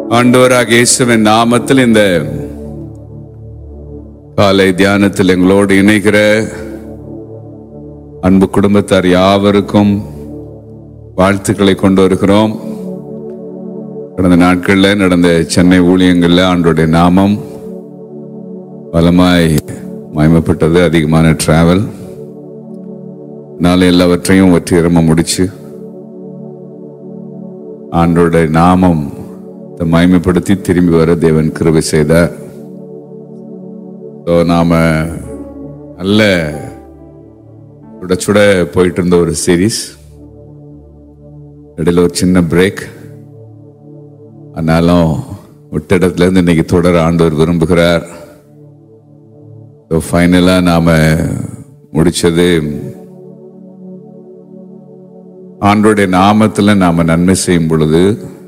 ஆண்டவராக இயேசுவின் நாமத்தில் இந்த காலை தியானத்தில் எங்களோடு இணைகிற அன்பு குடும்பத்தார் யாவருக்கும் வாழ்த்துக்களை கொண்டு வருகிறோம் கடந்த நாட்களில் நடந்த சென்னை ஊழியங்களில் ஆண்டோடைய நாமம் பலமாய் மயமப்பட்டது அதிகமான டிராவல் நாளை எல்லாவற்றையும் வெற்றிகரமாக முடிச்சு ஆண்டோட நாமம் த- மகிமைப்படுத்தி திரும்பி வர தேவன் கிருபை செய்தார் ஸோ நாம நல்ல சுட சுட போயிட்டு இருந்த ஒரு சீரீஸ் இடையில ஒரு சின்ன பிரேக் ஆனாலும் விட்ட இடத்துல இருந்து இன்னைக்கு தொடர ஆண்டவர் விரும்புகிறார் ஸோ ஃபைனலாக நாம முடிச்சது ஆண்டோடைய நாமத்துல நாம நன்மை செய்யும் பொழுது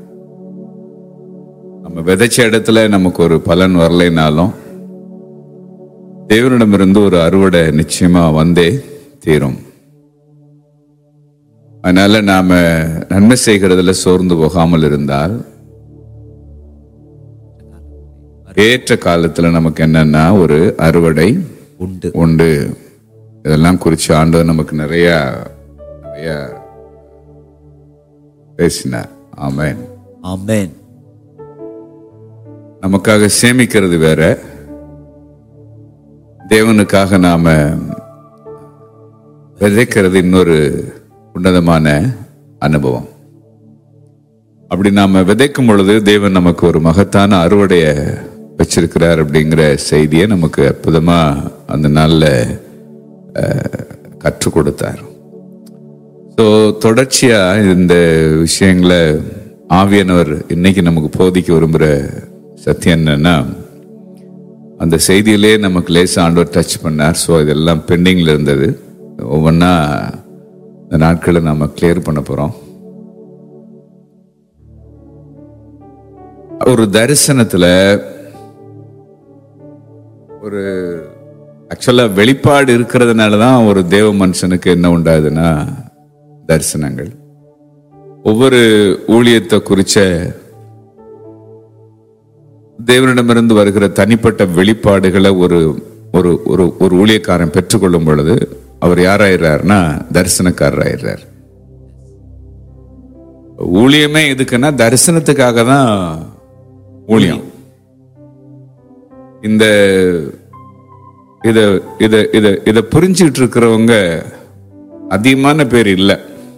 நம்ம விதைச்ச இடத்துல நமக்கு ஒரு பலன் வரலைனாலும் தேவனிடமிருந்து ஒரு அறுவடை நிச்சயமா வந்தே தீரும் அதனால நாம நன்மை செய்கிறதுல சோர்ந்து போகாமல் இருந்தால் ஏற்ற காலத்துல நமக்கு என்னன்னா ஒரு அறுவடை உண்டு உண்டு இதெல்லாம் குறித்து ஆண்டவர் நமக்கு நிறைய நிறைய பேசினார் ஆமென் ஆமென் நமக்காக சேமிக்கிறது வேற தேவனுக்காக நாம விதைக்கிறது இன்னொரு உன்னதமான அனுபவம் அப்படி நாம விதைக்கும் பொழுது தேவன் நமக்கு ஒரு மகத்தான அறுவடைய வச்சிருக்கிறார் அப்படிங்கிற செய்தியை நமக்கு அற்புதமா அந்த நாள்ல அஹ், கற்றுக் கொடுத்தார் ஸோ தொடர்ச்சியா இந்த விஷயங்களை ஆவியானவர் இன்னைக்கு நமக்கு போதிக்க விரும்புகிற சத்தியம் என்னன்னா அந்த செய்தியிலே நமக்கு லேசா ஆண்டவர் டச் பண்ணார் ஸோ இதெல்லாம் பெண்டிங்ல இருந்தது ஒவ்வொன்றா இந்த நாட்களை நம்ம கிளியர் பண்ண போறோம் ஒரு தரிசனத்துல ஒரு ஆக்சுவலா வெளிப்பாடு இருக்கிறதுனால தான் ஒரு தேவ மனுஷனுக்கு என்ன உண்டாதுன்னா தரிசனங்கள் ஒவ்வொரு ஊழியத்தை குறிச்ச தேவனிடமிருந்து வருகிற தனிப்பட்ட வெளிப்பாடுகளை ஒரு ஒரு ஒரு ஒரு ஊழியக்காரன் பெற்றுக்கொள்ளும் பொழுது அவர் யாராயிடுறாருன்னா தரிசனக்காரராயிடுறார் ஊழியமே எதுக்குன்னா தரிசனத்துக்காக தான் ஊழியம் இந்த இத இத இத இத புரிஞ்சுட்டு இருக்கிறவங்க அதிகமான பேர் இல்லை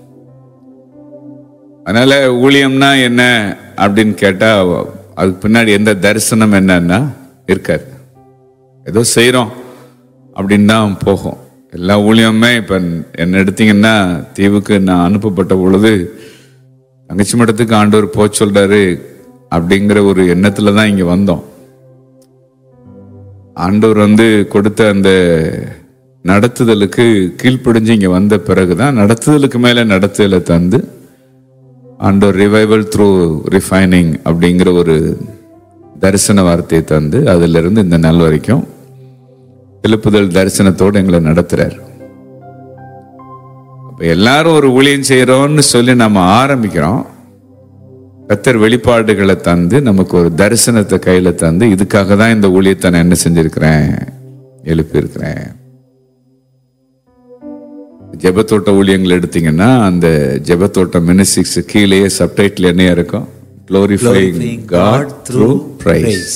அதனால ஊழியம்னா என்ன அப்படின்னு கேட்டா அதுக்கு பின்னாடி எந்த தரிசனம் என்னன்னா இருக்காது ஏதோ செய்றோம் அப்படின்னு தான் போகும் எல்லா ஊழியமுமே இப்ப என்ன எடுத்தீங்கன்னா தீவுக்கு நான் அனுப்பப்பட்ட பொழுது தங்கச்சி மடத்துக்கு ஆண்டவர் போக சொல்றாரு அப்படிங்கிற ஒரு எண்ணத்துல தான் இங்க வந்தோம் ஆண்டவர் வந்து கொடுத்த அந்த நடத்துதலுக்கு கீழ்ப்படிஞ்சு இங்க வந்த பிறகுதான் நடத்துதலுக்கு மேல நடத்துதலை தந்து ஆண்டவர் ரிவைவல் த்ரூ ரிஃபைனிங் அப்படிங்கிற ஒரு தரிசன வார்த்தையை தந்து அதுல இருந்து இந்த நாள் வரைக்கும் எழுப்புதல் தரிசனத்தோடு எங்களை நடத்துறார் அப்ப எல்லாரும் ஒரு ஊழியம் செய்யறோம்னு சொல்லி நம்ம ஆரம்பிக்கிறோம் கத்தர் வெளிப்பாடுகளை தந்து நமக்கு ஒரு தரிசனத்தை கையில தந்து இதுக்காக தான் இந்த ஊழியத்தை நான் என்ன செஞ்சிருக்கிறேன் எழுப்பியிருக்கிறேன் ஜெபத்தோட்ட ஊழியங்கள் எடுத்தீங்கன்னா அந்த ஜெபத்தோட்ட மினிஸ்டிக்ஸ் கீழேயே சப்டைட்டில் என்னையா இருக்கும் glorifying God through praise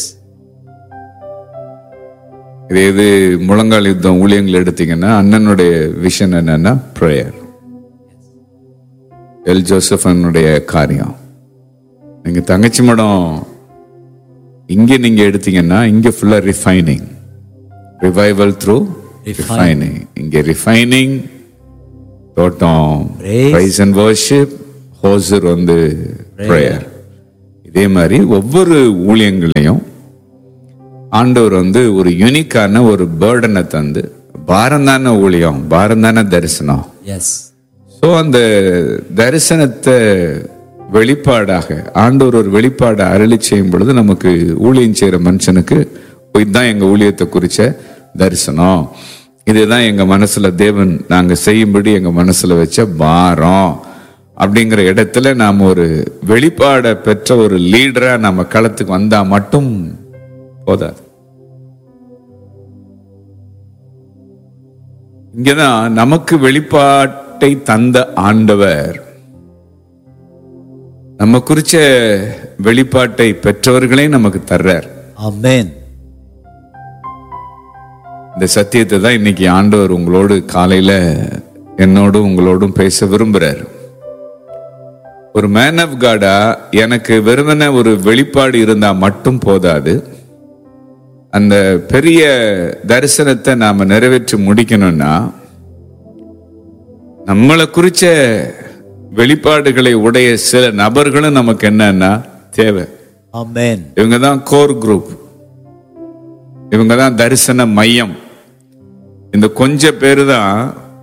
இதே இது முழங்கால் யுத்தம் ஊழியங்கள் எடுத்தீங்கன்னா அண்ணனுடைய விஷன் என்னன்னா ப்ரேயர் எல் ஜோசஃபனுடைய காரியம் நீங்க தங்கச்சி மடம் இங்க நீங்க எடுத்தீங்கன்னா இங்க ஃபுல்லா ரிஃபைனிங் ரிவைவல் த்ரூ ரிஃபைனிங் இங்க ரிஃபைனிங் தோட்டம் Praise. Praise and worship Hosur வந்து ப்ரேயர் இதே மாதிரி ஒவ்வொரு ஊழியங்களையும் ஆண்டவர் வந்து ஒரு யூனிக்கான ஒரு பேர்டனை தந்து பாரந்தான ஊழியம் பாரந்தான தரிசனம் எஸ் ஸோ அந்த தரிசனத்தை வெளிப்பாடாக ஆண்டவர் ஒரு வெளிப்பாடை அருளி செய்யும் பொழுது நமக்கு ஊழியம் செய்யற மனுஷனுக்கு இதுதான் எங்க ஊழியத்தை குறிச்ச தரிசனம் இதுதான் எங்க மனசுல தேவன் நாங்க செய்யும்படி எங்க மனசுல வச்ச பாரம் அப்படிங்கிற இடத்துல நாம் ஒரு வெளிப்பாடை பெற்ற ஒரு லீடரா நம்ம களத்துக்கு வந்தா மட்டும் போதாது இங்கதான் நமக்கு வெளிப்பாட்டை தந்த ஆண்டவர் நம்ம குறிச்ச வெளிப்பாட்டை பெற்றவர்களே நமக்கு தர்றார் Amen. இந்த சத்தியத்தை தான் இன்னைக்கு ஆண்டவர் உங்களோடு காலையில என்னோடும் உங்களோடும் பேச விரும்புறார் ஒரு மேன் ஆஃப் காடா எனக்கு வெறுமனே ஒரு வெளிப்பாடு இருந்தா மட்டும் போதாது அந்த பெரிய தரிசனத்தை நாம நிறைவேற்றி முடிக்கணும்னா நம்மளை குறிச்ச வெளிப்பாடுகளை உடைய சில நபர்களும் நமக்கு என்னன்னா தேவை Amen. இவங்க தான் கோர் குரூப் இவங்க தான் தரிசன மையம் இந்த கொஞ்ச பேரு தான்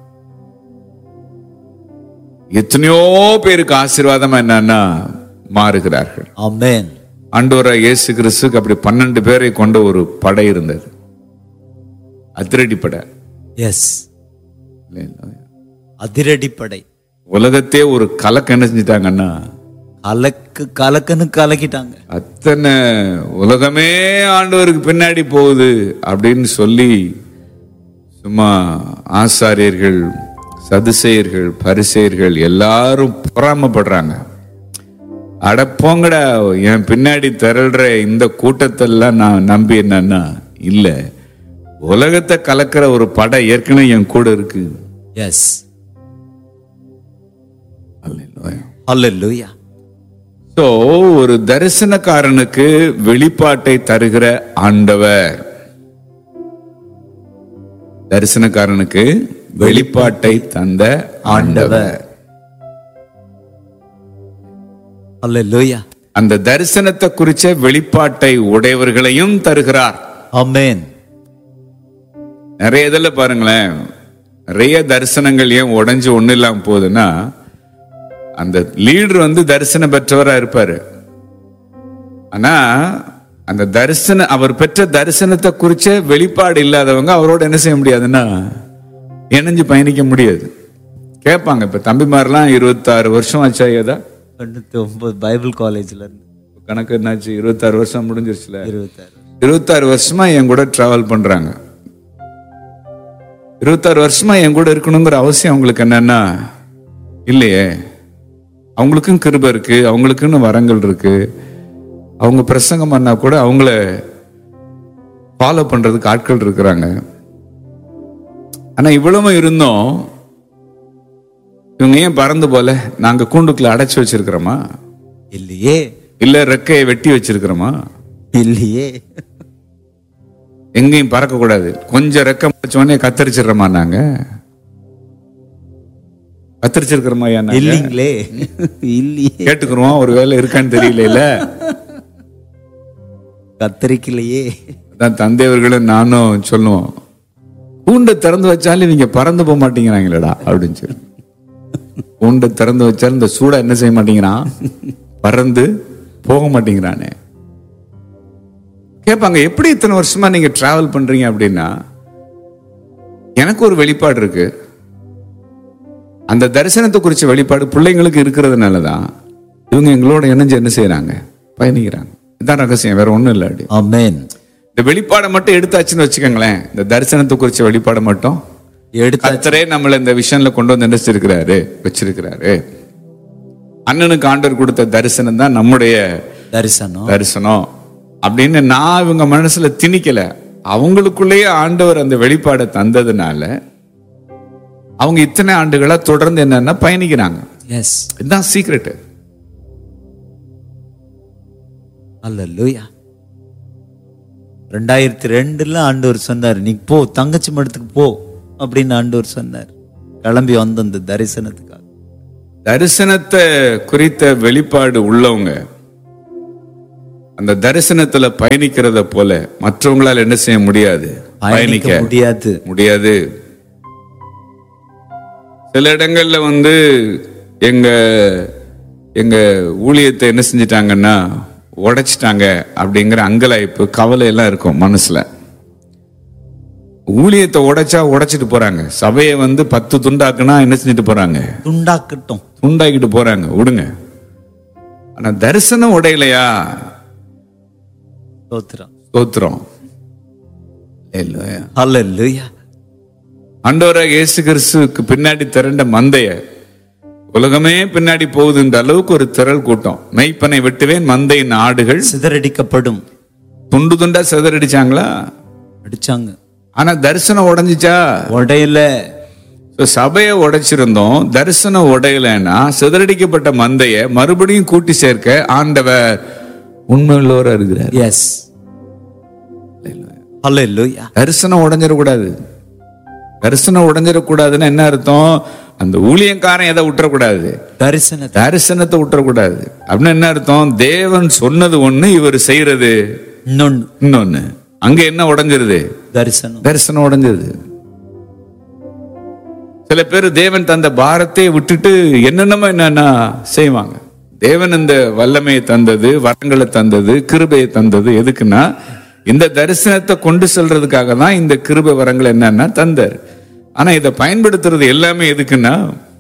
எத்தனையோ பேருக்கு ஆசீர்வாதமா என்னன்னா மாறுகிறார்கள் Amen. ஆண்டவரா இயேசு கிறிஸ்துக்கு அப்படி பன்னெண்டு பேரை கொண்ட ஒரு படை இருந்தது அதிரடி படை Yes. அதிரடிப்படை உலகத்தையே ஒரு கலக்க என்ன செஞ்சிட்டாங்கன்னா கலக்கு கலக்குன்னு கலக்கிட்டாங்க அத்தனை உலகமே ஆண்டவருக்கு பின்னாடி போகுது அப்படின்னு சொல்லி சும்மா ஆசாரியர்கள் சதுசேயர்கள் பரிசேயர்கள் எல்லாரும் பொறாமப்படுறாங்க அட போங்கடா என் பின்னாடி திரள்ற இந்த கூட்டத்தெல்லாம் நான் நம்பி என்னன்னா இல்ல உலகத்தை கலக்கிற ஒரு படம் ஏற்கனவே என் கூட இருக்கு எஸ் அல்லேலூயா. ஹalleluya So, ஒரு தரிசனக்காரனுக்கு வெளிப்பாட்டை தருகிற ஆண்டவர் தரிசனக்காரனுக்கு வெளிப்பாட்டை தந்த ஆண்டவர் ஹalleluya அந்த தரிசனத்தை குறிச்ச வெளிப்பாட்டை உடையவர்களையும் தருகிறார் ஆமென் நிறைய இதில் பாருங்களேன் நிறைய தரிசனங்கள் ஏன் உடைஞ்சு ஒண்ணு இல்லாம போகுதுன்னா அந்த லீடர் வந்து தரிசனம் பெற்றவரா இருப்பாரு ஆனா அந்த தரிசன அவர் பெற்ற தரிசனத்தை குறிச்ச வெளிப்பாடு இல்லாதவங்க அவரோட என்ன செய்ய முடியாதுன்னா இணைஞ்சு பயணிக்க முடியாது கேட்பாங்க இப்ப தம்பிமாரெல்லாம் இருபத்தாறு வருஷம் ஆச்சா ஏதா தொண்ணூத்தி ஒன்பது பைபிள் காலேஜ்ல இருந்து கணக்கு என்னாச்சு இருபத்தாறு வருஷம் முடிஞ்சிருச்சுல இருபத்தாறு இருபத்தாறு வருஷமா என் கூட டிராவல் பண்றாங்க இருபத்தாறு வருஷமா என் கூட இருக்கணுங்கிற அவசியம் அவங்களுக்கு என்னன்னா இல்லையே அவங்களுக்கும் கிருபை இருக்கு அவங்களுக்குன்னு வரங்கள் இருக்கு அவங்க பிரசங்கம் பண்ணா கூட அவங்கள ஃபாலோ பண்றதுக்கு ஆட்கள் இருக்கிறாங்க ஆனா இவ்வளவு இருந்தும் இவங்க ஏன் பறந்து போல நாங்க கூண்டுக்குள்ள அடைச்சு வச்சிருக்கிறோமா இல்லையே இல்ல ரெக்கையை வெட்டி வச்சிருக்கிறோமா இல்லையே எங்கேயும் பறக்க கூடாது கொஞ்சம் ரெக்க முடிச்ச உடனே கத்தரிச்சிடுறோமா நாங்க கத்தரிச்சிருக்கிறோமா ஐயா நாங்க? இல்லைங்களே இல்லையே கேட்டுக்கிறோம் ஒரு வேலை இருக்கான்னு தெரியல இல்ல கத்தரிக்கலையே அதான் தந்தையவர்களும் நானும் சொல்லுவோம் கூண்டை திறந்து வச்சாலும் இவங்க பறந்து போக மாட்டேங்கிறாங்களேடா அப்படின்னு சொல்லி கூண்டை திறந்து வச்சாலும் இந்த சூடா என்ன செய்ய மாட்டேங்கிறான் பறந்து போக மாட்டேங்கிறானே கேட்பாங்க எப்படி இத்தனை வருஷமா நீங்க டிராவல் பண்றீங்க அப்படின்னா எனக்கு ஒரு வெளிப்பாடு இருக்கு அந்த தரிசனத்தை குறிச்ச வெளிப்பாடு பிள்ளைங்களுக்கு இருக்கிறதுனால தான் இவங்க எங்களோட இணைஞ்சு என்ன செய்யறாங்க பயணிக்கிறாங்க இதுதான் ரகசியம் வேற ஒண்ணும் இல்லை அப்படி ஆமென் இந்த வெளிப்பாடை மட்டும் எடுத்தாச்சுன்னு வச்சுக்கோங்களேன் இந்த தரிசனத்தை குறிச்ச வெளிப்பாடை மட்டும் எடுத்த கர்த்தரே நம்மள இந்த விஷயம்ல கொண்டு வந்து நினைச்சிருக்கிறாரு வச்சிருக்கிறாரு அண்ணனுக்கு ஆண்டவர் கொடுத்த தரிசனம் தான் நம்முடைய தரிசனம் தரிசனம் அப்படின்னு நான் இவங்க மனசுல திணிக்கல அவங்களுக்குள்ளேயே ஆண்டவர் அந்த வெளிப்பாடை தந்ததுனால அவங்க இத்தனை ஆண்டுகளா தொடர்ந்து என்னன்னா பயணிக்கிறாங்க எஸ் இதுதான் சீக்ரெட் அல்லேலூயா ரெண்டாயிரத்தி ரெண்டுல ஆண்டவர் சொன்னார் நீ போ தங்கச்சி மடத்துக்கு போ அப்படின்னு ஆண்டவர் சொன்னார் கிளம்பி வந்த அந்த தரிசனத்துக்காக தரிசனத்தை குறித்த வெளிப்பாடு உள்ளவங்க அந்த தரிசனத்துல பயணிக்கிறத போல மற்றவங்களால என்ன செய்ய முடியாது பயணிக்க பயணிக்க முடியாது முடியாது சில இடங்கள்ல வந்து எங்க எங்க ஊழியத்தை என்ன செஞ்சிட்டாங்கன்னா உடைச்சிட்டாங்க அப்படிங்கிற அங்கலாய்ப்பு கவலை எல்லாம் இருக்கும் மனசுல ஊழியத்தை உடைச்சா உடைச்சிட்டு போறாங்க சபையை வந்து பத்து துண்டாக்குனா என்ன செஞ்சுட்டு போறாங்க துண்டாக்கட்டும் துண்டாக்கிட்டு போறாங்க விடுங்க ஆனா தரிசனம் உடையலையா ஸ்தோத்திரம் ஸ்தோத்திரம் இல்லையா ஹalleluya ஆண்டவராக இயேசு கிறிஸ்துவுக்கு பின்னாடி திரண்ட மந்தைய உலகமே பின்னாடி போகுதுன்ற அளவுக்கு ஒரு திரள் கூட்டம் மெய்ப்பனை வெட்டுவேன் மந்தையின் ஆடுகள் சிதறடிக்கப்படும் துண்டு துண்டா சிதறடிச்சாங்களா அடிச்சாங்க ஆனா தரிசனம் உடைஞ்சிச்சா உடையில So, சபையை உடைச்சிருந்தோம் தரிசனம் உடையலைன்னா சிதறடிக்கப்பட்ட மந்தைய மறுபடியும் கூட்டி சேர்க்க ஆண்டவர் உண்மையுள்ளவரா இருக்கிறார் எஸ் ஹalleluya தரிசனம் உடைஞ்சிடக்கூடாது தரிசனம் உடைஞ்சிடக்கூடாதுன்னா என்ன அர்த்தம் அந்த ஊழியக்காரன் எதை விட்டுறக்கூடாது தரிசனத்தை தரிசனத்தை விட்டுறக்கூடாது அப்படின்னு என்ன அர்த்தம் தேவன் சொன்னது ஒண்ணு இவர் செய்யறது இன்னொன்னு இன்னொன்னு அங்க என்ன உடைஞ்சிருது தரிசனம் தரிசனம் உடைஞ்சிருது சில பேர் தேவன் தந்த பாரத்தை விட்டுட்டு என்னென்னமோ என்னன்னா செய்வாங்க தேவன் இந்த வல்லமையை தந்தது வரங்களை தந்தது கிருபையை தந்தது எதுக்குன்னா இந்த தரிசனத்தை கொண்டு செல்றதுக்காக தான் இந்த கிருபை வரங்கள் என்னன்னா தந்தார் ஆனா இதை பயன்படுத்துறது எல்லாமே எதுக்குன்னா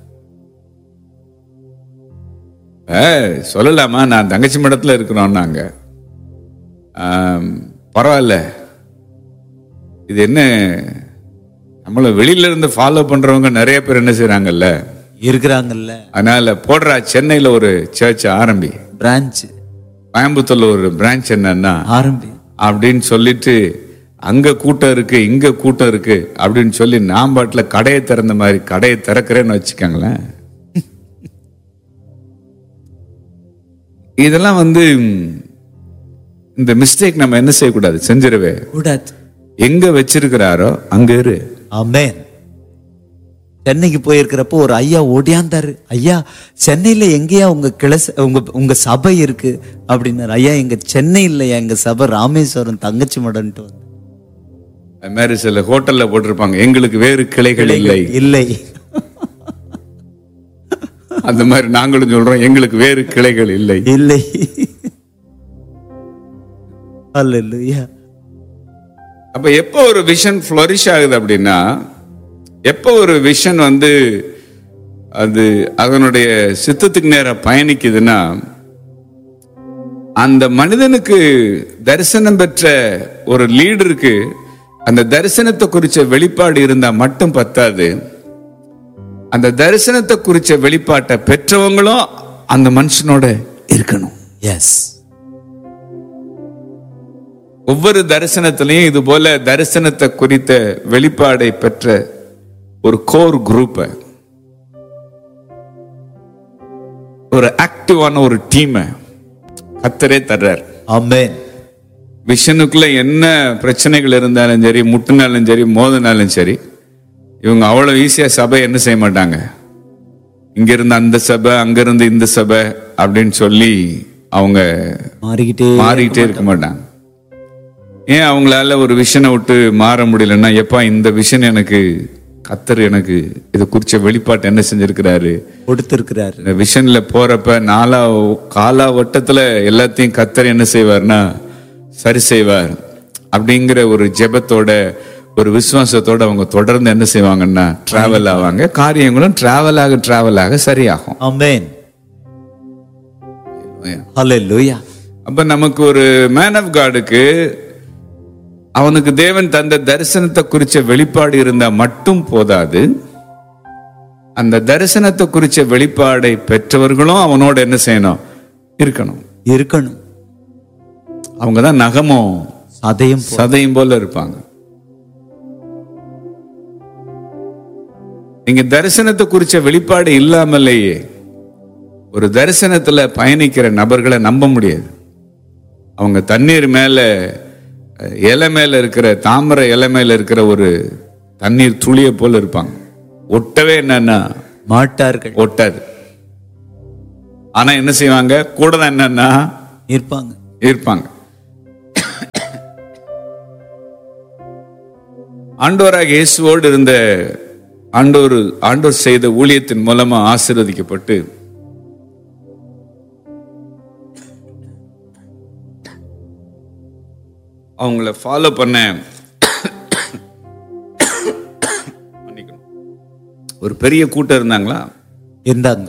ஏய், சொல்லலாமா நான் தங்கச்சி மடத்துல இருக்கிறோம் நாங்க ஆம், பரவாயில்ல இது என்ன நம்மள வெளியில இருந்து ஃபாலோ பண்றவங்க நிறைய பேர் என்ன செய்றாங்கல்ல இருக்கிறாங்கல்ல அதனால போடுறா சென்னையில ஒரு சர்ச் ஆரம்பி பிரான்ச் கோயம்புத்தூர்ல ஒரு பிரான்ச் என்னன்னா ஆரம்பி அப்படின்னு சொல்லிட்டு அங்க கூட்டம் இருக்கு இங்க கூட்டம் இருக்கு அப்படின்னு சொல்லி நான் பாட்டுல கடையை திறந்த மாதிரி கடையை திறக்கிறேன்னு வச்சுக்கோங்களேன் இதெல்லாம் வந்து ம், இந்த மிஸ்டேக் நம்ம என்ன செய்யக்கூடாது செஞ்சிடவே கூடாது எங்க வச்சிருக்கிறாரோ அங்க இரு ஆமென் சென்னைக்கு போயிருக்கிறப்போ ஒரு ஐயா ஓடியாந்தாரு ஐயா சென்னையில எங்கேயா உங்க கிளை ச- உங்க உங்க சபை இருக்கு அப்படின்னாரு ஐயா எங்க சென்னை இல்லையா எங்க சபை ராமேஸ்வரம் தங்கச்சி மடன்ட்டு வந்து அது மாதிரி சில ஹோட்டல்ல போட்டிருப்பாங்க எங்களுக்கு வேறு கிளைகள் இல்லை இல்லை அந்த மாதிரி நாங்களும் சொல்றோம் எங்களுக்கு வேறு கிளைகள் இல்லை இல்லை அல்லேலூயா அப்ப எப்போ ஒரு விஷன் ஃப்ளரிஷ் ஆகுது அப்படின்னா எப்போ ஒரு விஷன் வந்து அது அதனுடைய சித்தத்துக்கு நேரா பயணிக்குதுன்னா அந்த மனிதனுக்கு தரிசனம் பெற்ற ஒரு லீடருக்கு அந்த தரிசனத்தை குறிச்ச வெளிப்பாடு இருந்தா மட்டும் பத்தாது அந்த தரிசனத்தை குறிச்ச வெளிப்பாட்டை பெற்றவங்களும் அந்த மனுஷனோட இருக்கணும் எஸ் ஒவ்வொரு தரிசனத்திலையும் இது போல தரிசனத்தை குறித்த வெளிப்பாடை பெற்ற ஒரு கோர் குரூப்பை ஒரு ஆக்டிவான ஒரு டீமை கத்தரே தர்றார் ஆமென் விஷனுக்குள்ள என்ன பிரச்சனைகள் இருந்தாலும் சரி முட்டுனாலும் சரி மோதினாலும் சரி இவங்க அவ்வளவு ஈஸியா சபை என்ன செய்ய மாட்டாங்க இங்க இருந்து அந்த சபை அங்க இருந்து இந்த சபை அப்படின்னு சொல்லி அவங்க மாறிக்கிட்டே மாறிக்கிட்டே இருக்க மாட்டாங்க ஏன் அவங்களால ஒரு விஷனை விட்டு மாற முடியலன்னா எப்பா இந்த விஷன் எனக்கு கத்தர் எனக்கு இதை குறிச்ச வெளிப்பாட்டு என்ன செஞ்சிருக்கிறாரு கொடுத்திருக்கிறாரு இந்த விஷன்ல போறப்ப நாலா காலா வட்டத்துல எல்லாத்தையும் கத்தர் என்ன செய்வார்னா சரி செய்வார் அப்படிங்கிற ஒரு ஜெபத்தோட ஒரு விசுவாசத்தோட அவங்க தொடர்ந்து என்ன செய்வாங்கன்னா டிராவல் ஆவாங்க காரியங்களும் டிராவல் ஆக டிராவல் ஆக சரியாகும் ஆமென் அல்லேலூயா அப்ப நமக்கு ஒரு மேன் ஆஃப் காடுக்கு அவனுக்கு தேவன் தந்த தரிசனத்தை குறிச்ச வெளிப்பாடு இருந்தா மட்டும் போதாது அந்த தரிசனத்தை குறிச்ச வெளிப்பாடை பெற்றவர்களும் அவனோட என்ன செய்யணும் இருக்கணும் இருக்கணும் அவங்க தான் நகமும் சதையும் சதையும் போல இருப்பாங்க நீங்க தரிசனத்தை குறிச்ச வெளிப்பாடு இல்லாமலேயே ஒரு தரிசனத்துல பயணிக்கிற நபர்களை நம்ப முடியாது அவங்க தண்ணீர் மேல அஹ், இலை மேல இருக்கிற தாமரை இலை மேல இருக்கிற ஒரு தண்ணீர் துளிய போல இருப்பாங்க ஒட்டவே என்னன்னா மாட்டார்கள் ஒட்டாது ஆனா என்ன செய்வாங்க கூட தான் என்னன்னா இருப்பாங்க இருப்பாங்க ஆண்டோராக இயேசுவோடு இருந்த ஆண்டோர் ஆண்டோர் செய்த ஊழியத்தின் மூலமா ஆசீர்வதிக்கப்பட்டு அவங்கள ஃபாலோ பண்ண ஒரு பெரிய கூட்டம் இருந்தாங்களா இருந்தாங்க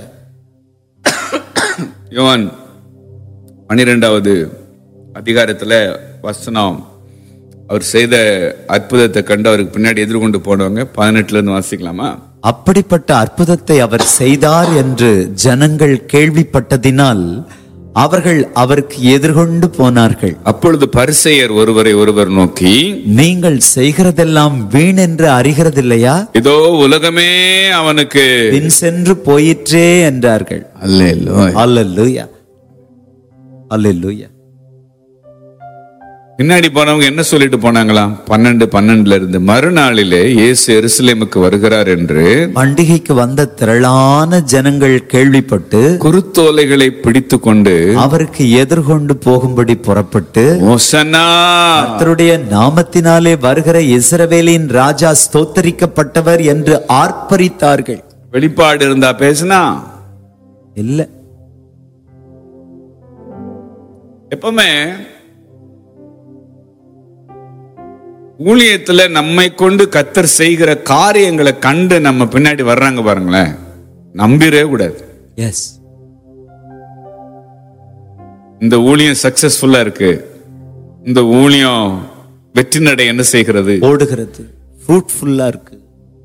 யோவான் பன்னிரெண்டாவது அதிகாரத்துல வசனம் அவர் செய்த அற்புதத்தை கண்டு அவருக்கு பின்னாடி எதிர்கொண்டு போனவங்க பதினெட்டுல இருந்து வாசிக்கலாமா அப்படிப்பட்ட அற்புதத்தை அவர் செய்தார் என்று ஜனங்கள் கேள்விப்பட்டதினால் அவர்கள் அவருக்கு எதிர்கொண்டு போனார்கள் அப்பொழுது பரிசெயர் ஒருவரை ஒருவர் நோக்கி நீங்கள் செய்கிறதெல்லாம் வீண் என்று அறிகிறதில்லையா இதோ உலகமே அவனுக்கு பின் சென்று போயிற்றே என்றார்கள் அல்லேலூயா அல்லேலூயா பின்னாடி போனவங்க என்ன சொல்லிட்டு போனாங்களாம் பன்னெண்டு பன்னெண்டுல இருந்து மறுநாளிலே இயேசு எருசலேமுக்கு வருகிறார் என்று பண்டிகைக்கு வந்த திரளான ஜனங்கள் கேள்விப்பட்டு குருத்தோலைகளை பிடித்து கொண்டு அவருக்கு எதிர்கொண்டு போகும்படி புறப்பட்டு ஓசன்னா கர்த்தருடைய நாமத்தினாலே வருகிற இஸ்ரவேலின் ராஜா ஸ்தோத்தரிக்கப்பட்டவர் என்று ஆர்ப்பரித்தார்கள் வெளிப்பாடு இருந்தா பேசுனா இல்ல எப்பவுமே ஊழியத்துல நம்மை கொண்டு கத்தர் செய்கிற காரியங்களை கண்டு நம்ம பின்னாடி வர்றாங்க பாருங்களேன் நம்பிடவே கூடாது எஸ் இந்த ஊழியம் சக்சஸ்ஃபுல்லா இருக்கு இந்த ஊழியம் வெற்றி நடை என்ன செய்கிறது ஓடுகிறது ஃப்ரூட்ஃபுல்லா இருக்கு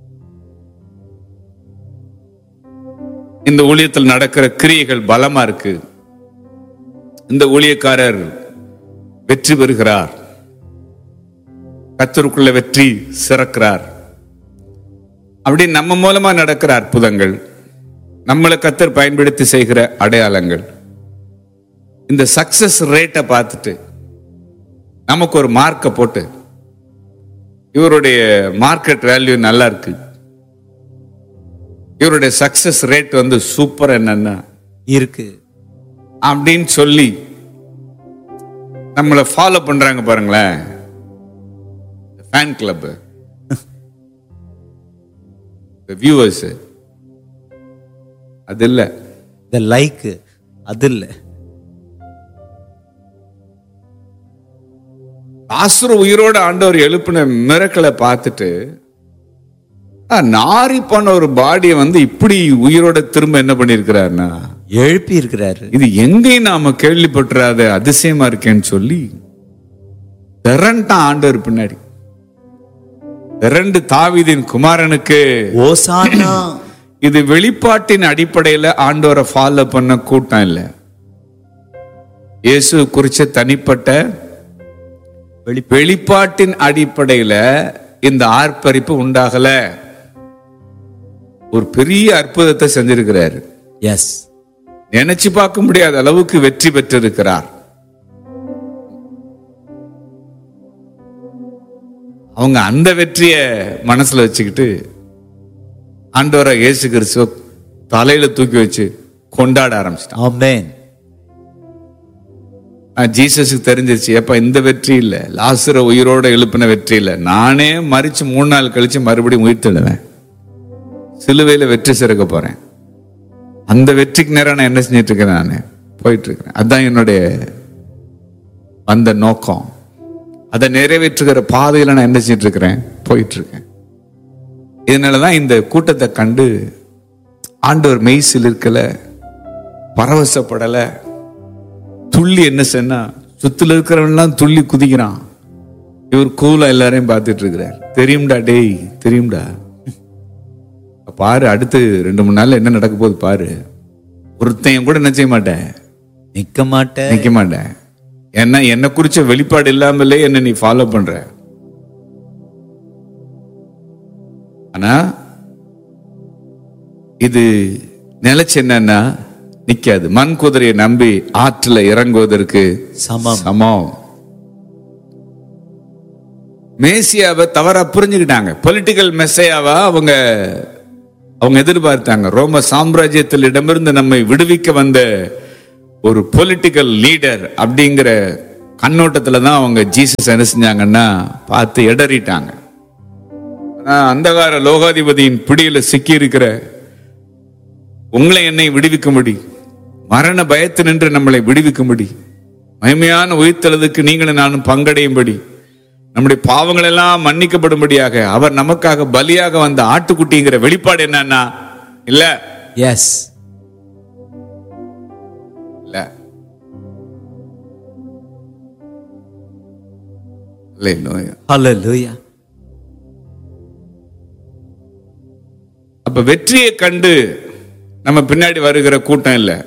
இந்த ஊழியத்தில் நடக்கிற கிரியைகள் பலமா இருக்கு இந்த ஊழியக்காரர் வெற்றி பெறுகிறார் கத்தருக்குள்ள வெற்றி சிறக்கிறார் அப்படி நம்ம மூலமா நடக்கிற அற்புதங்கள் நம்மளை கத்தர் பயன்படுத்தி செய்கிற அடையாளங்கள் இந்த சக்சஸ் ரேட்டை பார்த்துட்டு நமக்கு ஒரு மார்க்கை போட்டு இவருடைய மார்க்கெட் வேல்யூ நல்லா இருக்கு இவருடைய சக்சஸ் ரேட் வந்து சூப்பர் என்னன்னா இருக்கு அப்படின்னு சொல்லி நம்மளை ஃபாலோ பண்றாங்க பாருங்களேன் ஃபேன் கிளப் வியூவர்ஸ் அது இல்ல இந்த லைக் அது இல்ல ஆசுர உயிரோட ஆண்டவர் எழுப்பின மிரக்களை பார்த்துட்டு ஆ, நாறி போன ஒரு பாடியை வந்து இப்படி உயிரோட திரும்ப என்ன பண்ணிருக்கிறாருன்னா எழுப்பி இருக்கிறாரு இது எங்கேயும் நாம கேள்விப்பட்டுறாத அதிசயமா இருக்கேன்னு சொல்லி திரண்டான் ஆண்டவர் பின்னாடி திரண்டு தாவீதின் குமாரனுக்கு ஓசானா இது வெளிப்பாட்டின் அடிப்படையில ஆண்டவரை ஃபாலோ பண்ண கூட்டம் இல்ல இயேசு குறிச்ச தனிப்பட்ட வெளி- வெளிப்பாட்டின் அடிப்படையில இந்த ஆர்ப்பரிப்பு உண்டாகல ஒரு பெரிய அற்புதத்தை செஞ்சிருக்கிறாரு எஸ் நினைச்சு பார்க்க முடியாத அளவுக்கு வெற்றி பெற்றிருக்கிறார் அவங்க அந்த வெற்றிய மனசுல வச்சுக்கிட்டு ஆண்டவரை இயேசு கிறிஸ்துவ தலையில தூக்கி வச்சு கொண்டாட ஆரம்பிச்சிட்டான் ஆமென் ஜீசஸுக்கு தெரிஞ்சிருச்சு எப்ப இந்த வெற்றி இல்ல லாசுர உயிரோட எழுப்பின வெற்றி இல்ல நானே மறிச்சு மூணு நாள் கழிச்சு மறுபடியும் உயிர்த்தெழுவேன் சிலுவையில வெற்றி சிறக்க போறேன் அந்த வெற்றிக்கு நேரம் நான் என்ன செஞ்சிட்டு இருக்கேன் நான் போயிட்டு இருக்கிறேன் அதான் என்னுடைய அந்த நோக்கம் அதை நிறைவேற்றுகிற பாதையில நான் என்ன செஞ்சிட்டு இருக்கிறேன் போயிட்டு இருக்கேன் இதனாலதான் இந்த கூட்டத்தை கண்டு ஆண்டவர் மெய்சில் இருக்கல பரவசப்படல துள்ளி என்ன சொன்னா சுத்துல இருக்கிறவன்லாம் துள்ளி குதிக்கிறான் இவர் கூலா எல்லாரையும் பார்த்துட்டு இருக்கிறார் தெரியும்டா டேய் தெரியும்டா பாரு அடுத்து ரெண்டு மூணு நாள்ல என்ன நடக்க போகுது பாரு ஒருத்தையும் கூட என்ன செய்ய மாட்டேன் நிக்க மாட்டேன் நிக்க மாட்டேன் ஏன்னா என்ன குறிச்ச வெளிப்பாடு இல்லாமலே என்ன நீ ஃபாலோ பண்ற ஆனா இது நிலைச்சு என்னன்னா நிக்காது மண் குதிரையை நம்பி ஆற்றுல இறங்குவதற்கு சமம் சமம் மேசியாவை தவறா புரிஞ்சுக்கிட்டாங்க பொலிட்டிக்கல் மெஸ்ஸையாவா அவங்க அவங்க எதிர்பார்த்தாங்க ரோம சாம்ராஜ்யத்தில் இடமிருந்து நம்மை விடுவிக்க வந்த ஒரு பொலிட்டிக்கல் லீடர் அப்படிங்கிற கண்ணோட்டத்துல தான் அவங்க ஜீசஸ் என்ன செஞ்சாங்கன்னா பார்த்து இடறிட்டாங்க ஆனா அந்தகார லோகாதிபதியின் பிடியில சிக்கி இருக்கிற உங்களை என்னை விடுவிக்கும்படி மரண பயத்தினின்று நம்மளை விடுவிக்கும்படி மகிமையான உயிர்த்தெழுதுக்கு நீங்களும் நானும் பங்கடையும்படி நம்முடைய பாவங்கள் எல்லாம் மன்னிக்கப்படும்படியாக அவர் நமக்காக பலியாக வந்த ஆட்டுக்குட்டிங்கிற வெளிப்பாடு என்னன்னா இல்ல எஸ் இல்ல Hallelujah. ஹalleluya அப்ப வெற்றியை கண்டு நம்ம பின்னாடி வருகிற கூட்டம் இல்ல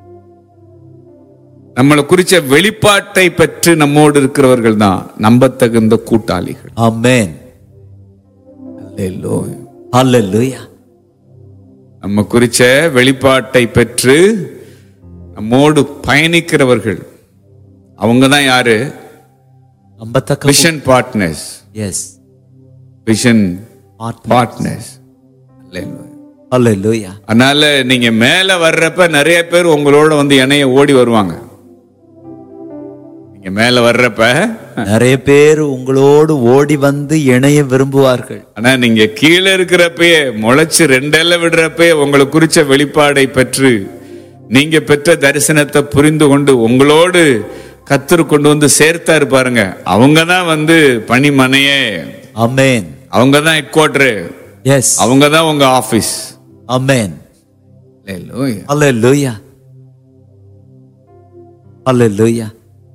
நம்மளை குறிச்ச வெளிப்பாட்டை பெற்று நம்மோடு இருக்கிறவர்கள் தான் நம்பத்தகுந்த கூட்டாளிகள் ஆமென் Hallelujah. ஹalleluya நம்ம குறிச்ச வெளிப்பாட்டை பெற்று நம்மோடு பயணிக்கிறவர்கள் அவங்க தான் யாரு நம்பத்தக்க vision partners yes vision partners ஹalleluya அதனால நீங்க மேல வர்றப்ப நிறைய பேர் உங்களோட வந்து இணைய ஓடி வருவாங்க நீங்க மேல வர்றப்ப நிறைய பேர் உங்களோடு ஓடி வந்து இணைய விரும்புவார்கள் ஆனா நீங்க கீழே இருக்கிறப்பயே முளைச்சு ரெண்டெல்ல விடுறப்பயே உங்களை குறிச்ச வெளிப்பாடை பெற்று நீங்க பெற்ற தரிசனத்தை புரிந்து கொண்டு உங்களோடு கத்தர் கொண்டு வந்து சேர்த்தாரு பாருங்க அவங்க தான் வந்து பணிமனையே ஆமென் அவங்க தான் ஹெட் குவார்டரு எஸ் அவங்க தான் உங்க ஆபீஸ் ஆமென் ஹalleluya ஹalleluya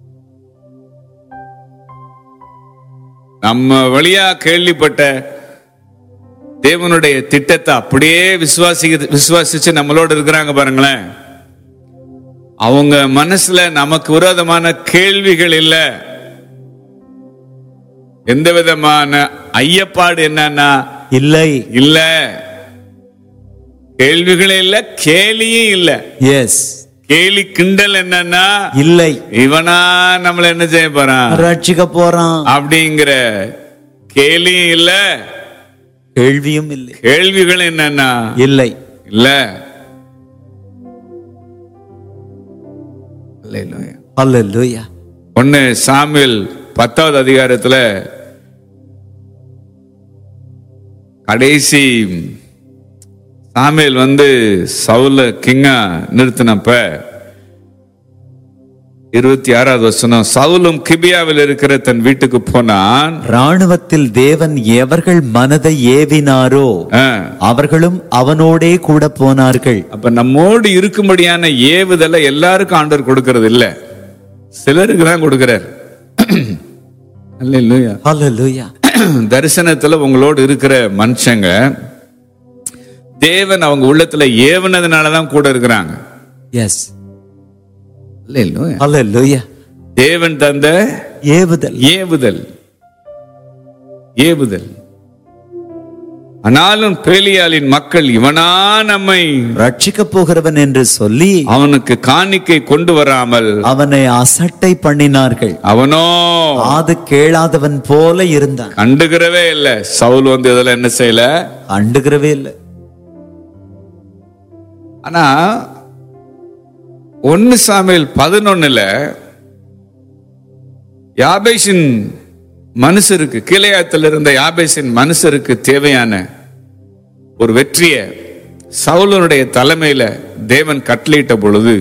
நம்ம வழியா கேள்விப்பட்ட தேவனுடைய திட்டத்தை அப்படியே விசுவாசி விசுவாசிச்சு நம்மளோட இருக்கிறாங்க பாருங்களேன் அவங்க மனசுல நமக்கு விரோதமான கேள்விகள் இல்ல எந்த விதமான ஐயப்பாடு என்னன்னா இல்லை இல்ல கேள்விகளே இல்ல கேலியும் இல்ல எஸ் கேலி கிண்டல் என்னன்னா இல்லை இவனா நம்மள என்ன செய்ய போறான் ரட்சிக்க போறான் அப்படிங்கிற கேலியும் இல்ல கேள்வியும் இல்லை கேள்விகள் என்னன்னா இல்லை இல்ல ஹalleluya ஒன்னு சாமுவேல் பத்தாவது அதிகாரத்துல கடைசி சாமுவேல் வந்து சவுல கிங்கா நிறுத்தினப்ப இருபத்தி ஆறாவது வசனம் சவுலும் கிபியாவில் இருக்கிற தன் வீட்டுக்கு போனான் ராணுவத்தில் தேவன் எவர்கள் மனதை ஏவினாரோ ஆ. அவர்களும் அவனோடே கூட போனார்கள் அப்ப நம்மோடு இருக்கும்படியான ஏவுதலை எல்லாருக்கும் ஆண்டவர் கொடுக்கறது இல்ல சிலருக்கு தான் கொடுக்கிறார் அல்லேலூயா. ஹalleluya தரிசனத்துல உங்களோடு இருக்கிற மனுஷங்க தேவன் அவங்க உள்ளத்துல ஏவுனதுனாலதான் கூட இருக்கிறாங்க எஸ் அல்லேலூயா. ஹalleluya தேவன் தந்த ஏவுதல் ஏவுதல் ஏவுதல் ஆனாலும் பேலியாளின் மக்கள் இவனா நம்மை ரட்சிக்க போகிறவன் என்று சொல்லி அவனுக்கு காணிக்கை கொண்டு வராமல் அவனை அசட்டை பண்ணினார்கள் அவனோ காது கேளாதவன் போல இருந்தான் கண்டுக்கிறவே இல்ல சவுல் வந்து இதெல்லாம் என்ன செய்யல அண்டுகிறவே இல்லை ஆனா ஒன்னு சாமியில் பதினொன்னுல யாபேஷின் மனுஷருக்கு கீழையாத்தில் இருந்த யாபேஷின் மனுஷருக்கு தேவையான ஒரு வெற்றியை சவுலனுடைய தலைமையில தேவன் கட்டளையிட்ட பொழுது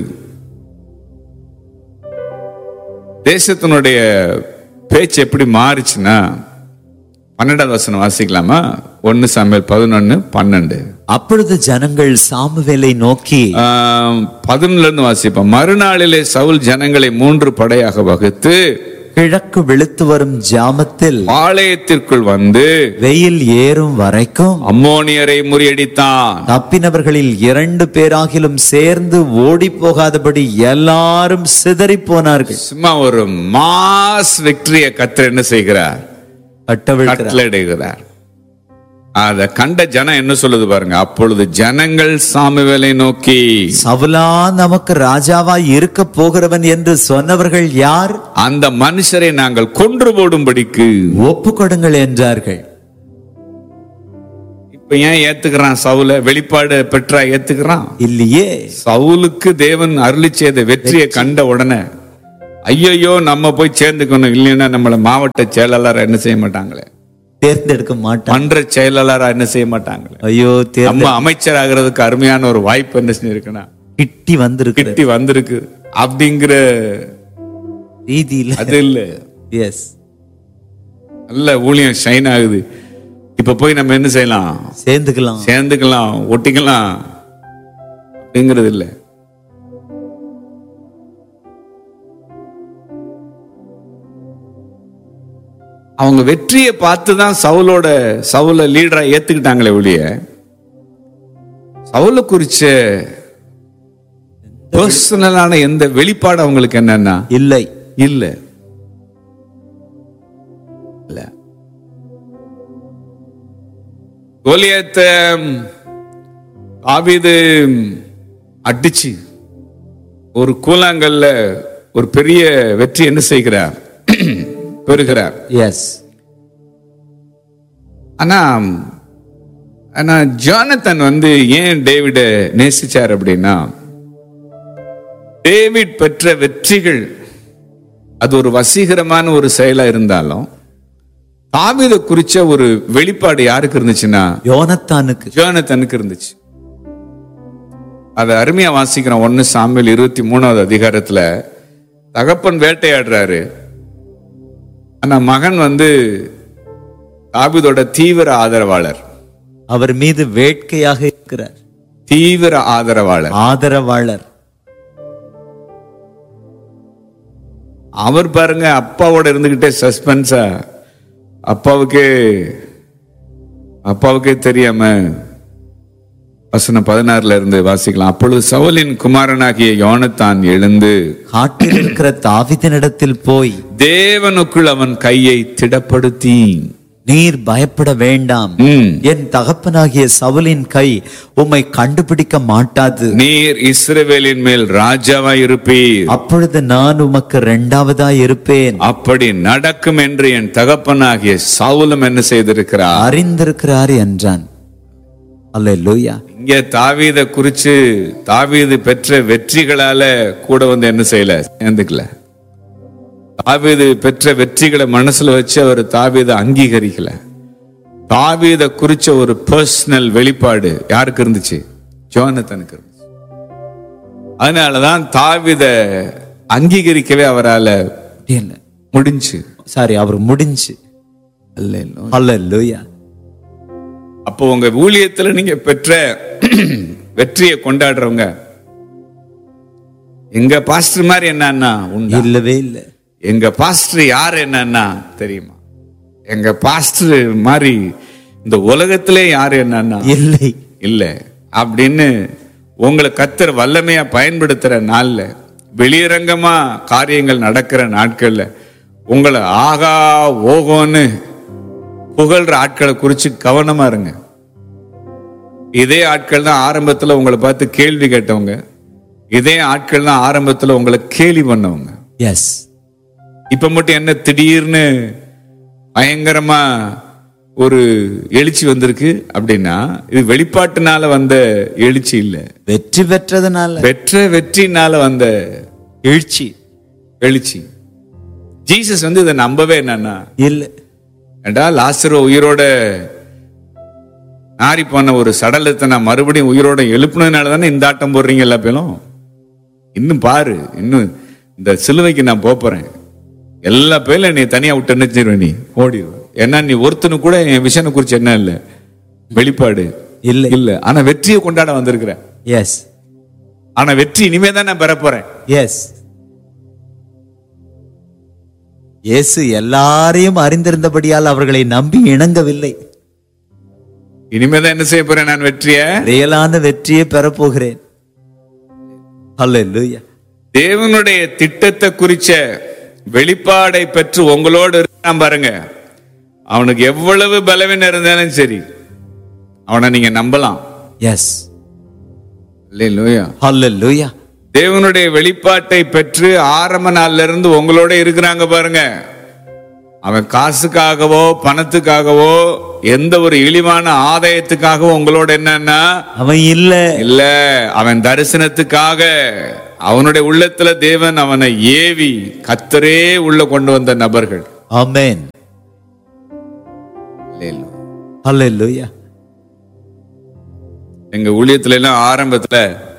தேசத்தினுடைய பேச்சு எப்படி மாறுச்சுன்னா பன்னெண்டாவது வசனம் வாசிக்கலாமா ஒன்னு சாமியல் பதினொன்னு பன்னெண்டு அப்பொழுது ஜனங்கள் சாமுவேலை நோக்கி பதினொன்னுல இருந்து வாசிப்போம் மறுநாளிலே சவுல் ஜனங்களை மூன்று படையாக வகுத்து கிழக்கு வெளுத்து வரும் ஜாமத்தில் பாளையத்திற்குள் வந்து வெயில் ஏறும் வரைக்கும் அம்மோனியரை முறியடித்தான் தப்பினவர்களில் இரண்டு பேராகிலும் சேர்ந்து ஓடி போகாதபடி எல்லாரும் சிதறி போனார்கள் சும்மா ஒரு மாஸ் விக்டரிய கத்தர் என்ன செய்கிறார் கட்டவிழ்கிறார் கட்டளையிடுகிறார் அத கண்ட ஜனம் என்ன சொல்லுது பாருங்க அப்பொழுது ஜனங்கள் சாமுவேலை நோக்கி சவுலா நமக்கு ராஜாவா இருக்க போகிறவன் என்று சொன்னவர்கள் யார் அந்த மனுஷரை நாங்கள் கொன்று போடும்படிக்கு ஒப்பு கொடுங்கள் என்றார்கள் இப்ப ஏன் ஏத்துக்கிறான் சவுல வெளிப்பாடு பெற்றா ஏத்துக்கிறான் இல்லையே சவுலுக்கு தேவன் அருளி செய்த வெற்றியை கண்ட உடனே ஐயையோ நம்ம போய் சேர்ந்துக்கணும் இல்லைன்னா நம்மள மாவட்ட செயலாளரா என்ன செய்ய மாட்டாங்களே தேர்ந்தெடுக்க மாட்டான் மன்ற செயலாளரா என்ன செய்ய மாட்டாங்களே ஐயோ தேர்ந்த நம்ம அமைச்சர் ஆகிறதுக்கு அருமையான ஒரு வாய்ப்பு என்ன செஞ்சிருக்குன்னா கிட்டி வந்திருக்கு கிட்டி வந்திருக்கு அப்படிங்கிற ரீதியில அது இல்ல எஸ் நல்ல ஊழியம் ஷைன் ஆகுது இப்ப போய் நம்ம என்ன செய்யலாம் சேர்ந்துக்கலாம் சேர்ந்துக்கலாம் ஒட்டிக்கலாம் அப்படிங்கிறது இல்லை அவங்க வெற்றியை பார்த்து தான் சவுலோட சவுல லீடரா ஏத்துக்கிட்டாங்களே ஒழிய சவுல குறிச்ச பர்சனலான எந்த வெளிப்பாடு அவங்களுக்கு என்னன்னா இல்லை இல்ல இல்ல கோலியத்த ஆபிது அடிச்சு ஒரு கூழாங்கல்ல ஒரு பெரிய வெற்றி என்ன செய்கிறார் பெறுகிறார் எஸ் ஆனா ஆனா ஜானத்தன் வந்து ஏன் டேவிட நேசிச்சார் அப்படின்னா டேவிட் பெற்ற வெற்றிகள் அது ஒரு வசீகரமான ஒரு செயலா இருந்தாலும் தாவீதை குறிச்ச ஒரு வெளிப்பாடு யாருக்கு இருந்துச்சுன்னா யோனத்தானுக்கு ஜோனத்தனுக்கு இருந்துச்சு அதை அருமையா வாசிக்கிறோம் ஒன்னு சாமியல் இருபத்தி மூணாவது அதிகாரத்துல தகப்பன் வேட்டையாடுறாரு ஆனா மகன் வந்து தாவீதோட தீவிர ஆதரவாளர் அவர் மீது வேட்கையாக இருக்கிறார் தீவிர ஆதரவாளர் ஆதரவாளர் அவர் பாருங்க அப்பாவோட இருந்துகிட்டே சஸ்பென்ஸா அப்பாவுக்கே அப்பாவுக்கே தெரியாம வசனம் பதினாறுல இருந்து வாசிக்கலாம் அப்பொழுது சவுலின் குமாரனாகிய யோனத்தான் எழுந்து காட்டில் இருக்கிற தாவிதனிடத்தில் போய் தேவனுக்குள் அவன் கையை திடப்படுத்தி நீர் பயப்பட வேண்டாம் ம், என் தகப்பனாகிய சவுலின் கை உம்மை கண்டுபிடிக்க மாட்டாது நீர் இஸ்ரவேலின் மேல் ராஜாவாய் இருப்பீர் அப்பொழுது நான் உமக்கு இரண்டாவதாய் இருப்பேன் அப்படி நடக்கும் என்று என் தகப்பனாகிய சவுலும் என்ன செய்திருக்கிறார் அறிந்திருக்கிறார் என்றான் அல்லேலூயா இங்க தாவீத குறிச்சு தாவீது பெற்ற வெற்றிகளால கூட வந்து என்ன செய்யல சேர்ந்துக்கல தாவீது பெற்ற வெற்றிகளை மனசுல வச்சு அவர் தாவீத அங்கீகரிக்கல தாவீத குறிச்ச ஒரு பர்சனல் வெளிப்பாடு யாருக்கு இருந்துச்சு ஜோனத்தனுக்கு இருந்துச்சு அதனாலதான் தாவீத அங்கீகரிக்கவே அவரால முடியல முடிஞ்சு சாரி அவர் முடிஞ்சு அல்லேலூயா அப்போ உங்க ஊழியத்துல நீங்க பெற்ற வெற்றியை கொண்டாடுறவங்க எங்க பாஸ்டர் மாதிரி என்னன்னா உண்டா இல்லவே இல்லை எங்க பாஸ்டர் யார் என்னன்னா தெரியுமா எங்க பாஸ்டர் மாதிரி இந்த உலகத்திலே யார் என்னன்னா இல்லை இல்ல அப்படின்னு உங்களை கத்தர் வல்லமையா பயன்படுத்துற நாள்ல வெளியரங்கமா காரியங்கள் நடக்கிற நாட்கள்ல உங்களை ஆகா ஓகோன்னு புகழ்ற ஆட்களை குறிச்சு கவனமா இருங்க இதே ஆட்கள் தான் ஆரம்பத்துல உங்களை பார்த்து கேள்வி கேட்டவங்க இதே ஆட்கள் தான் ஆரம்பத்துல உங்களை கேலி பண்ணவங்க எஸ் இப்ப மட்டும் என்ன திடீர்னு பயங்கரமா ஒரு எழுச்சி வந்திருக்கு அப்படின்னா இது வெளிப்பாட்டுனால வந்த எழுச்சி இல்ல வெற்றி பெற்றதுனால பெற்ற வெற்றினால வந்த எழுச்சி எழுச்சி ஜீசஸ் வந்து இதை நம்பவே என்னன்னா இல்லை ஏண்டா லாசரோ உயிரோட நாரி போன ஒரு சடலத்தை நான் மறுபடியும் உயிரோட எழுப்புனதுனால தானே இந்த ஆட்டம் போடுறீங்க எல்லா பேரும் இன்னும் பாரு இன்னும் இந்த சிலுவைக்கு நான் போப் போறேன் எல்லா பேரும் நீ தனியா விட்டு நினைச்சிருவேன் நீ ஓடிடுவேன் ஏன்னா நீ ஒருத்தனு கூட என் விஷனை குறிச்சு என்ன இல்லை வெளிப்பாடு இல்லை இல்ல ஆனா வெற்றியை கொண்டாட வந்திருக்கிற எஸ் ஆனா வெற்றி இனிமே தான் நான் பெற போறேன் எஸ் இயேசு எல்லாரையும் அறிந்திருந்தபடியால் அவர்களை நம்பி இணங்கவில்லை இனிமே தான் என்ன செய்ய போறேன் நான் வெற்றிய ரியலான வெற்றியை பெறப்போகிறேன் அல்லேலூயா தேவனுடைய திட்டத்தை குறிச்ச வெளிப்பாடை பெற்று உங்களோடு இருக்கான் பாருங்க அவனுக்கு எவ்வளவு பலவீனம் இருந்தாலும் சரி அவனை நீங்க நம்பலாம் எஸ் இல்லையா அல்லேலூயா தேவனுடைய வெளிப்பாட்டை பெற்று ஆரம்ப நாள்ல இருந்து உங்களோட இருக்கிறாங்க பாருங்க அவன் காசுக்காகவோ பணத்துக்காகவோ எந்த ஒரு இழிவான ஆதாயத்துக்காகவோ உங்களோட என்னன்னா அவன் இல்ல இல்ல அவன் தரிசனத்துக்காக அவனுடைய உள்ளத்துல தேவன் அவனை ஏவி கத்தரே உள்ள கொண்டு வந்த நபர்கள் ஆமென் அல்லேலூயா எங்க ஊழியத்துல எல்லாம் ஆரம்பத்துல